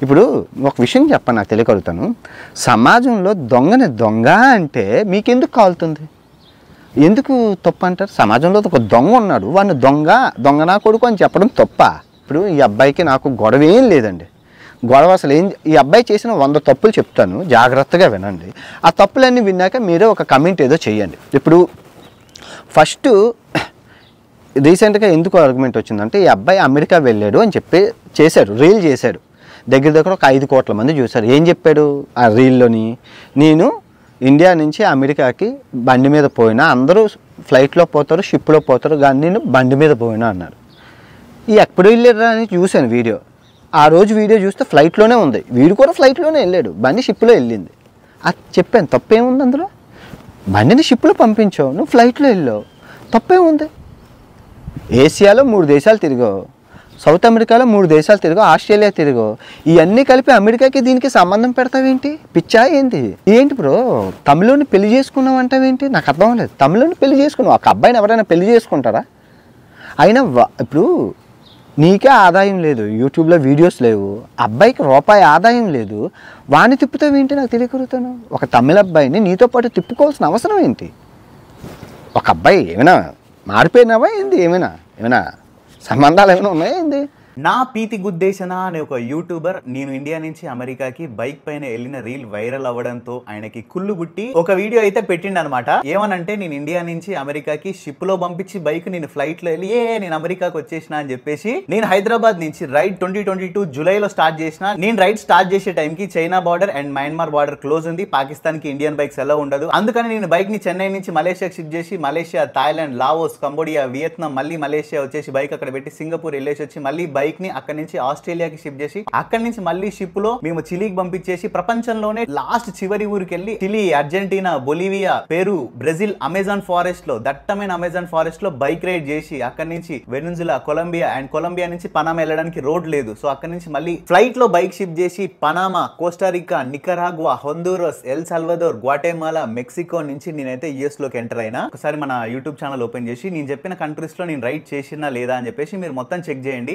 ఇప్పుడు ఒక విషయం చెప్పాను నాకు తెలియకలుగుతాను సమాజంలో దొంగని దొంగ అంటే మీకెందుకు కాలుతుంది ఎందుకు తప్పు అంటారు సమాజంలో ఒక దొంగ ఉన్నాడు వాడిని దొంగ దొంగ నా కొడుకు అని చెప్పడం తప్ప ఇప్పుడు ఈ అబ్బాయికి నాకు గొడవ ఏం లేదండి గొడవ అసలు ఏం ఈ అబ్బాయి చేసిన వంద తప్పులు చెప్తాను జాగ్రత్తగా వినండి ఆ తప్పులన్నీ విన్నాక మీరే ఒక కమెంట్ ఏదో చేయండి ఇప్పుడు ఫస్ట్ రీసెంట్గా ఎందుకు ఆర్గ్యుమెంట్ వచ్చిందంటే ఈ అబ్బాయి అమెరికా వెళ్ళాడు అని చెప్పి చేశాడు రీల్ చేశాడు దగ్గర దగ్గర ఒక ఐదు కోట్ల మంది చూశారు ఏం చెప్పాడు ఆ రీల్లోని నేను ఇండియా నుంచి అమెరికాకి బండి మీద పోయినా అందరూ ఫ్లైట్లో పోతారు షిప్లో పోతారు కానీ నేను బండి మీద పోయినా అన్నారు ఈ ఎప్పుడు వెళ్ళారా అని చూశాను వీడియో ఆ రోజు వీడియో చూస్తే ఫ్లైట్లోనే ఉంది వీడు కూడా ఫ్లైట్లోనే వెళ్ళాడు బండి షిప్లో వెళ్ళింది అది చెప్పాను తప్పేముంది అందులో బండిని షిప్లో పంపించావు నువ్వు ఫ్లైట్లో వెళ్ళావు తప్పేముంది ఏషియాలో మూడు దేశాలు తిరిగావు సౌత్ అమెరికాలో మూడు దేశాలు తిరిగావు ఆస్ట్రేలియా తిరిగావు ఇవన్నీ కలిపి అమెరికాకి దీనికి సంబంధం పెడతావేంటి పిచ్చా ఏంటి ఏంటి బ్రో తమిళని పెళ్లి చేసుకున్నావు అంటావేంటి నాకు అర్థం లేదు తమిళని పెళ్లి చేసుకున్నావు ఒక అబ్బాయిని ఎవరైనా పెళ్లి చేసుకుంటారా అయినా వా- ఇప్పుడు నీకే ఆదాయం లేదు యూట్యూబ్లో వీడియోస్ లేవు అబ్బాయికి రూపాయి ఆదాయం లేదు వాడిని తిప్పుతావు ఏంటి నాకు తెలియకరుగుతాను ఒక తమిళ అబ్బాయిని నీతో పాటు తిప్పుకోవాల్సిన అవసరం ఏంటి ఒక అబ్బాయి ఏమైనా మారిపోయినావా ఏంది ఏమైనా ఏమైనా సంబంధాలు ఏమైనా ఉన్నాయా ఏంది నా పీతి గుద్దేశన అనే ఒక యూట్యూబర్ నేను ఇండియా నుంచి అమెరికాకి బైక్ పైన వెళ్ళిన రీల్ వైరల్ అవ్వడంతో ఆయనకి కుళ్ళు బుట్టి ఒక వీడియో అయితే పెట్టిండు అనమాట ఏమనంటే నేను ఇండియా నుంచి అమెరికాకి షిప్ లో పంపించి బైక్ నేను ఫ్లైట్ లో వెళ్ళి ఏ నేను అమెరికాకి వచ్చేసిన అని చెప్పేసి నేను హైదరాబాద్ నుంచి రైడ్ ట్వంటీ ట్వంటీ టూ జూలైలో స్టార్ట్ చేసిన నేను రైడ్ స్టార్ట్ చేసే టైంకి China border and Myanmar border close ఉంది పాకిస్తాన్ కి ఇండియన్ బైక్స్ ఎలా ఉండదు అందుకని నేను బైక్ ని చెన్నై నుంచి మలేషియాకి షిఫ్ట్ చేసి Malaysia Thailand Laos Cambodia Vietnam మళ్ళీ మలేషియా వచ్చేసి బైక్ అక్కడ పెట్టి సింగపూర్ వెళ్ళేసి వచ్చి మళ్ళీ బైక్ ని అక్కడ నుంచి ఆస్ట్రేలియాకి షిఫ్ట్ చేసి అక్కడ నుంచి మళ్ళీ షిప్ లో మేము చిలీకి పంపించేసి ప్రపంచంలోనే లాస్ట్ చివరి ఊరికి వెళ్ళి Chile Argentina Bolivia Peru Brazil Amazon forest లో దట్టమైన అమెజాన్ ఫారెస్ట్ లో బైక్ రైడ్ చేసి అక్కడ నుంచి వెనుజులా కొలంబియా అండ్ కొలంబియా నుంచి పనామా వెళ్ళడానికి రోడ్ లేదు సో అక్కడ నుంచి మళ్ళీ ఫ్లైట్ లో బైక్ షిఫ్ట్ చేసి Panama Costa Rica Nicaragua Honduras El Salvador Guatemala Mexico నుంచి నేనైతే యుఎస్ లోకి ఎంటర్ అయినా ఒకసారి మన యూట్యూబ్ ఛానల్ ఓపెన్ చేసి నేను చెప్పిన కంట్రీస్ లో నేను రైడ్ చేసినా లేదా అని చెప్పేసి మీరు మొత్తం చెక్ చేయండి